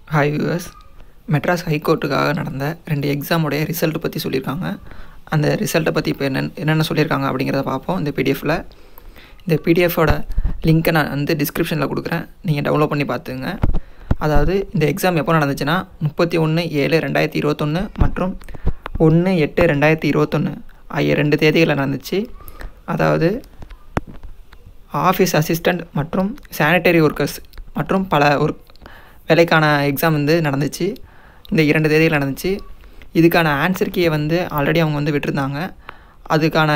hi viewers Madras ஹைகோர்ட்டுக்காக நடந்த ரெண்டு எக்ஸாமுடைய result பற்றி சொல்லியிருக்காங்க அந்த ரிசல்ட்டை பற்றி இப்போ என்ன என்னென்ன சொல்லியிருக்காங்க அப்படிங்கிறத பார்ப்போம் இந்த பிடிஎஃப்பில் இந்த பிடிஎஃபோட லிங்க்கை நான் வந்து டிஸ்கிரிப்ஷனில் கொடுக்குறேன் நீங்கள் டவுன்லோட் பண்ணி பார்த்துங்க அதாவது இந்த எக்ஸாம் எப்போ நடந்துச்சுன்னா முப்பத்தி ஒன்று ஏழு ரெண்டாயிரத்தி இருபத்தொன்று மற்றும் ஒன்று எட்டு ரெண்டாயிரத்தி இருபத்தொன்று ஆகிய ரெண்டு தேதிகளில் நடந்துச்சு அதாவது ஆஃபீஸ் அசிஸ்டண்ட் மற்றும் சானிட்டரி ஒர்க்கர்ஸ் மற்றும் பல ஒர்க் வேலைக்கான எக்ஸாம் வந்து நடந்துச்சு இந்த இரண்டு தேதியில் நடந்துச்சு இதுக்கான ஆன்சர் கீயை வந்து ஆல்ரெடி அவங்க வந்து விட்டுருந்தாங்க அதுக்கான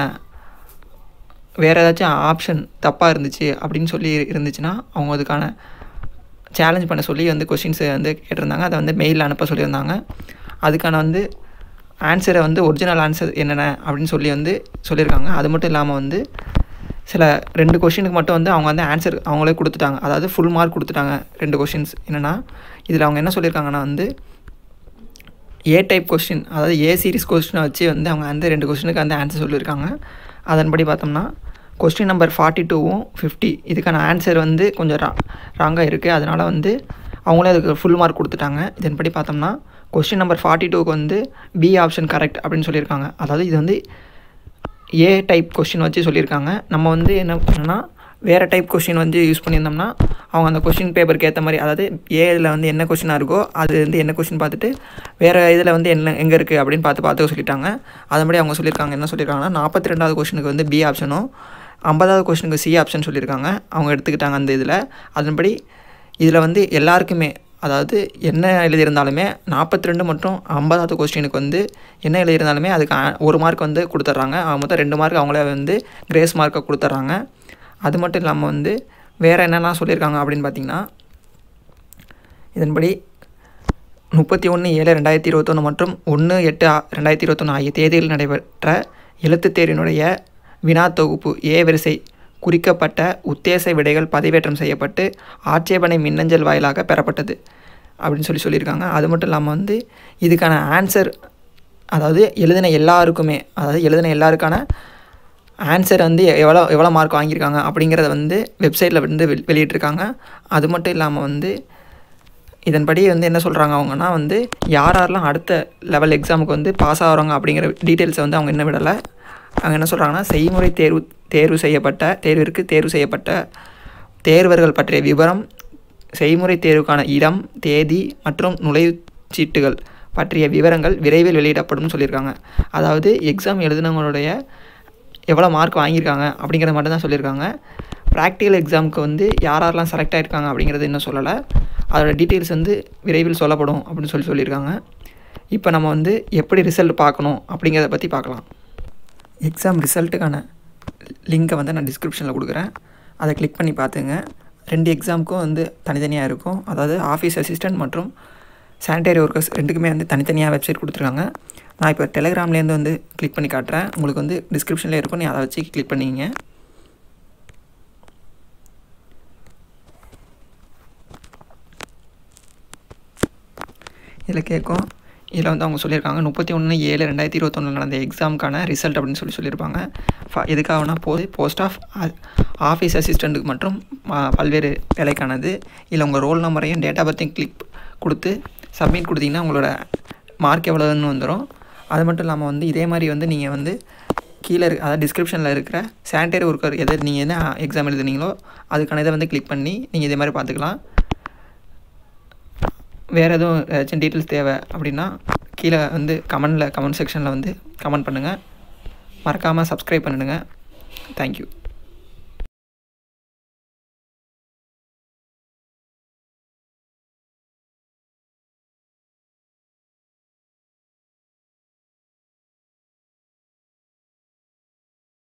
வேறு ஏதாச்சும் ஆப்ஷன் தப்பாக இருந்துச்சு அப்படின்னு சொல்லி இருந்துச்சுன்னா அவங்க அதுக்கான சேலஞ்ச் பண்ண சொல்லி வந்து கொஷின்ஸை வந்து கேட்டிருந்தாங்க அதை வந்து மெயிலில் அனுப்ப சொல்லியிருந்தாங்க அதுக்கான வந்து ஆன்சரை வந்து ஒரிஜினல் ஆன்சர் என்னென்ன அப்படின்னு சொல்லி வந்து சொல்லியிருக்காங்க அது மட்டும் இல்லாமல் வந்து சில ரெண்டு கொஷினுக்கு மட்டும் வந்து அவங்க வந்து ஆன்சர் அவங்களே கொடுத்துட்டாங்க அதாவது ஃபுல் மார்க் கொடுத்துட்டாங்க ரெண்டு கொஷின்ஸ் என்னென்னா இதில் அவங்க என்ன சொல்லியிருக்காங்கன்னா வந்து ஏ டைப் கொஸ்டின் அதாவது ஏ சீரிஸ் கொஸ்டினை வச்சு வந்து அவங்க வந்து ரெண்டு கொஸ்டினுக்கு வந்து ஆன்சர் சொல்லியிருக்காங்க அதன்படி பார்த்தோம்னா கொஸ்டின் நம்பர் ஃபார்ட்டி டூவும் ஃபிஃப்டி இதுக்கான ஆன்சர் வந்து கொஞ்சம் ரா ராங்காக இருக்குது அதனால் வந்து அவங்களே அதுக்கு ஃபுல் மார்க் கொடுத்துட்டாங்க இதன்படி பார்த்தோம்னா கொஸ்டின் நம்பர் ஃபார்ட்டி டூக்கு வந்து பி ஆப்ஷன் கரெக்ட் அப்படின்னு சொல்லியிருக்காங்க அதாவது இது வந்து ஏ டைப் கொஷின் வச்சு சொல்லியிருக்காங்க நம்ம வந்து என்ன பண்ணோன்னா வேறு டைப் கொஷின் வந்து யூஸ் பண்ணியிருந்தோம்னா அவங்க அந்த கொஷின் பேப்பருக்கு ஏற்ற மாதிரி அதாவது ஏல வந்து என்ன கொஷினாக இருக்கோ அது வந்து என்ன கொஷின் பார்த்துட்டு வேறு இதில் வந்து என்ன எங்கே இருக்குது அப்படின்னு பார்த்து பார்த்துக்க சொல்லிட்டாங்க அதன்படி அவங்க சொல்லியிருக்காங்க என்ன சொல்லியிருக்காங்கன்னா நாற்பத்தி ரெண்டாவது கொஷினுக்கு வந்து பி ஆப்ஷனும் ஐம்பதாவது கொஷினுக்கு சி ஆப்ஷன் சொல்லியிருக்காங்க அவங்க எடுத்துக்கிட்டாங்க அந்த இதில் அதன்படி இதில் வந்து எல்லாருக்குமே அதாவது என்ன எழுதியிருந்தாலுமே நாற்பத்தி ரெண்டு மற்றும் ஐம்பதாவது கொஸ்டினுக்கு வந்து என்ன எழுதியிருந்தாலுமே அதுக்கு ஒரு மார்க் வந்து கொடுத்துட்றாங்க மொத்தம் ரெண்டு மார்க் அவங்களே வந்து கிரேஸ் மார்க்கை கொடுத்துட்றாங்க அது மட்டும் இல்லாமல் வந்து வேறு என்னெல்லாம் சொல்லியிருக்காங்க அப்படின்னு பார்த்திங்கன்னா இதன்படி முப்பத்தி ஒன்று ஏழு ரெண்டாயிரத்தி இருபத்தொன்று மற்றும் ஒன்று எட்டு ரெண்டாயிரத்தி இருபத்தொன்று ஆகிய தேதியில் நடைபெற்ற எழுத்துத் தேர்வினுடைய வினா தொகுப்பு ஏ வரிசை குறிக்கப்பட்ட உத்தேச விடைகள் பதிவேற்றம் செய்யப்பட்டு ஆட்சேபனை மின்னஞ்சல் வாயிலாக பெறப்பட்டது அப்படின்னு சொல்லி சொல்லியிருக்காங்க அது மட்டும் இல்லாமல் வந்து இதுக்கான ஆன்சர் அதாவது எழுதின எல்லாருக்குமே அதாவது எழுதின எல்லாருக்கான ஆன்சர் வந்து எவ்வளோ எவ்வளோ மார்க் வாங்கியிருக்காங்க அப்படிங்கிறத வந்து வெப்சைட்டில் வந்து வெ வெளியிட்ருக்காங்க அது மட்டும் இல்லாமல் வந்து இதன்படி வந்து என்ன சொல்கிறாங்க அவங்கன்னா வந்து யார் யாரெல்லாம் அடுத்த லெவல் எக்ஸாமுக்கு வந்து பாஸ் ஆகிறாங்க அப்படிங்கிற டீட்டெயில்ஸை வந்து அவங்க என்ன விடலை அவங்க என்ன சொல்கிறாங்கன்னா செய்முறை தேர்வு தேர்வு செய்யப்பட்ட தேர்விற்கு தேர்வு செய்யப்பட்ட தேர்வர்கள் பற்றிய விவரம் செய்முறை தேர்வுக்கான இடம் தேதி மற்றும் நுழைவுச்சீட்டுகள் பற்றிய விவரங்கள் விரைவில் வெளியிடப்படும் சொல்லியிருக்காங்க அதாவது எக்ஸாம் எழுதினவங்களுடைய எவ்வளோ மார்க் வாங்கியிருக்காங்க அப்படிங்கிறத மட்டும் தான் சொல்லியிருக்காங்க ப்ராக்டிக்கல் எக்ஸாமுக்கு வந்து யார் யாரெல்லாம் செலக்ட் ஆகிருக்காங்க அப்படிங்கிறது இன்னும் சொல்லலை அதோட டீட்டெயில்ஸ் வந்து விரைவில் சொல்லப்படும் அப்படின்னு சொல்லி சொல்லியிருக்காங்க இப்போ நம்ம வந்து எப்படி ரிசல்ட் பார்க்கணும் அப்படிங்கிறத பற்றி பார்க்கலாம் எக்ஸாம் ரிசல்ட்டுக்கான லிங்க்கை வந்து நான் டிஸ்கிரிப்ஷனில் கொடுக்குறேன் அதை கிளிக் பண்ணி பார்த்துங்க ரெண்டு எக்ஸாமுக்கும் வந்து தனித்தனியாக இருக்கும் அதாவது ஆஃபீஸ் அசிஸ்டண்ட் மற்றும் சானிடரி ஒர்க்கர்ஸ் ரெண்டுக்குமே வந்து தனித்தனியாக வெப்சைட் கொடுத்துருக்காங்க நான் இப்போ டெலிகிராம்லேருந்து வந்து கிளிக் பண்ணி காட்டுறேன் உங்களுக்கு வந்து டிஸ்கிரிப்ஷனில் இருக்கும் நீ அதை வச்சு கிளிக் பண்ணிங்க இதில் கேட்கும் இதில் வந்து அவங்க சொல்லியிருக்காங்க முப்பத்தி ஒன்று ஏழு ரெண்டாயிரத்தி இருபத்தொன்னில் நடந்த எக்ஸாமுக்கான ரிசல்ட் அப்படின்னு சொல்லி சொல்லியிருப்பாங்க ஃப எதுக்காகனா போது போஸ்ட் ஆஃப் ஆஃபீஸ் அசிஸ்டண்ட்டுக்கு மற்றும் பல்வேறு வேலைக்கானது இல்லை உங்கள் ரோல் நம்பரையும் டேட் ஆஃப் பர்த்தையும் கிளிக் கொடுத்து சப்மிட் கொடுத்தீங்கன்னா உங்களோட மார்க் எவ்வளோன்னு வந்துடும் அது மட்டும் இல்லாமல் வந்து இதே மாதிரி வந்து நீங்கள் வந்து கீழே இருக்க அதாவது டிஸ்கிரிப்ஷனில் இருக்கிற சானிடரி ஒர்க்கர் எதை நீங்கள் என்ன எக்ஸாம் எழுதுனீங்களோ அதுக்கான இதை வந்து கிளிக் பண்ணி நீங்கள் இதே மாதிரி பார்த்துக்கலாம் வேறு எதுவும் ஏதாச்சும் டீட்டெயில்ஸ் தேவை அப்படின்னா கீழே வந்து கமெண்டில் கமெண்ட் செக்ஷனில் வந்து கமெண்ட் பண்ணுங்கள் மறக்காமல் சப்ஸ்கிரைப் பண்ணிடுங்க தேங்க்யூ